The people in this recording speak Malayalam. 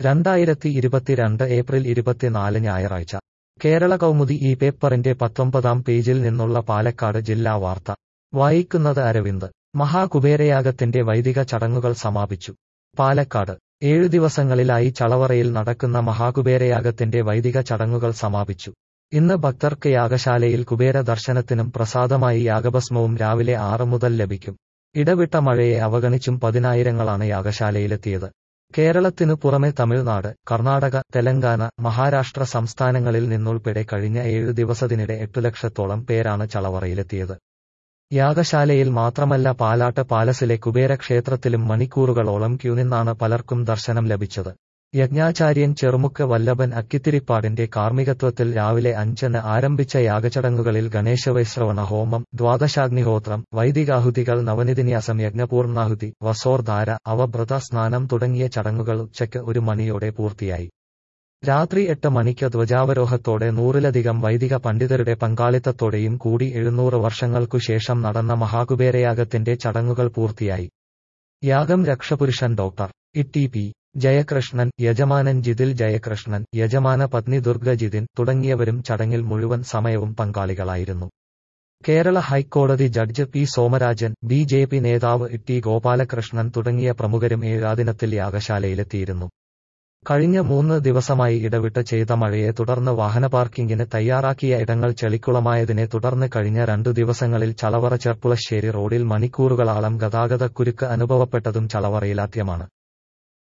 രണ്ടായിരത്തി ഇരുപത്തിരണ്ട് ഏപ്രിൽ ഇരുപത്തിനാല് ഞായറാഴ്ച കേരള കൗമുദി ഈ പേപ്പറിന്റെ പത്തൊമ്പതാം പേജിൽ നിന്നുള്ള പാലക്കാട് ജില്ലാ വാർത്ത വായിക്കുന്നത് അരവിന്ദ് മഹാകുബേരയാഗത്തിന്റെ വൈദിക ചടങ്ങുകൾ സമാപിച്ചു പാലക്കാട് ഏഴു ദിവസങ്ങളിലായി ചളവറയിൽ നടക്കുന്ന മഹാകുബേരയാഗത്തിന്റെ വൈദിക ചടങ്ങുകൾ സമാപിച്ചു ഇന്ന് ഭക്തർക്ക് യാഗശാലയിൽ കുബേര ദർശനത്തിനും പ്രസാദമായി യാഗഭസ്മവും രാവിലെ ആറ് മുതൽ ലഭിക്കും ഇടവിട്ട മഴയെ അവഗണിച്ചും പതിനായിരങ്ങളാണ് യാഗശാലയിലെത്തിയത് കേരളത്തിനു പുറമെ തമിഴ്നാട് കർണാടക തെലങ്കാന മഹാരാഷ്ട്ര സംസ്ഥാനങ്ങളിൽ നിന്നുൾപ്പെടെ കഴിഞ്ഞ ഏഴു ദിവസത്തിനിടെ എട്ടു ലക്ഷത്തോളം പേരാണ് ചളവറയിലെത്തിയത് യാഗശാലയിൽ മാത്രമല്ല പാലാട്ട് പാലസിലെ കുബേരക്ഷേത്രത്തിലും മണിക്കൂറുകളോളം ക്യൂ നിന്നാണ് പലർക്കും ദർശനം ലഭിച്ചത് യജ്ഞാചാര്യൻ ചെറുമുക്ക് വല്ലഭൻ അക്കിത്തിരിപ്പാടിന്റെ കാർമ്മികത്വത്തിൽ രാവിലെ അഞ്ചിന് ആരംഭിച്ച യാഗചടങ്ങുകളിൽ ഗണേശവൈശ്രവണ ഹോമം ദ്വാദശാഗ്നിഹോത്രം വൈദികാഹുതികൾ നവനിധിന്യാസം യജ്ഞപൂർണാഹുതി വസോർധാര അവഭ്രത സ്നാനം തുടങ്ങിയ ചടങ്ങുകൾ ഉച്ചയ്ക്ക് ഒരു മണിയോടെ പൂർത്തിയായി രാത്രി എട്ട് മണിക്ക് ധ്വജാവരോഹത്തോടെ നൂറിലധികം വൈദിക പണ്ഡിതരുടെ പങ്കാളിത്തത്തോടെയും കൂടി എഴുന്നൂറ് വർഷങ്ങൾക്കു ശേഷം നടന്ന മഹാകുബേരയാഗത്തിന്റെ ചടങ്ങുകൾ പൂർത്തിയായി യാഗം രക്ഷപുരുഷൻ ഡോക്ടർ ഇ പി ജയകൃഷ്ണൻ യജമാനൻ ജിതിൽ ജയകൃഷ്ണൻ യജമാന പത്നി ദുർഗ ജിതിൻ തുടങ്ങിയവരും ചടങ്ങിൽ മുഴുവൻ സമയവും പങ്കാളികളായിരുന്നു കേരള ഹൈക്കോടതി judge P Somarajan B J P നേതാവ് ടി ഗോപാലകൃഷ്ണൻ തുടങ്ങിയ പ്രമുഖരും ഏഴാദിനത്തിൽ യാഗശാലയിലെത്തിയിരുന്നു കഴിഞ്ഞ മൂന്ന് ദിവസമായി ഇടവിട്ട് ചെയ്ത മഴയെ തുടർന്ന് വാഹന പാർക്കിംഗിന് തയ്യാറാക്കിയ ഇടങ്ങൾ ചെളിക്കുളമായതിനെ തുടർന്ന് കഴിഞ്ഞ രണ്ടു ദിവസങ്ങളിൽ ചളവറ ചെർപ്പുളശ്ശേരി റോഡിൽ മണിക്കൂറുകളാളം ഗതാഗതക്കുരുക്ക് അനുഭവപ്പെട്ടതും ചളവറയിലാദ്യമാണ്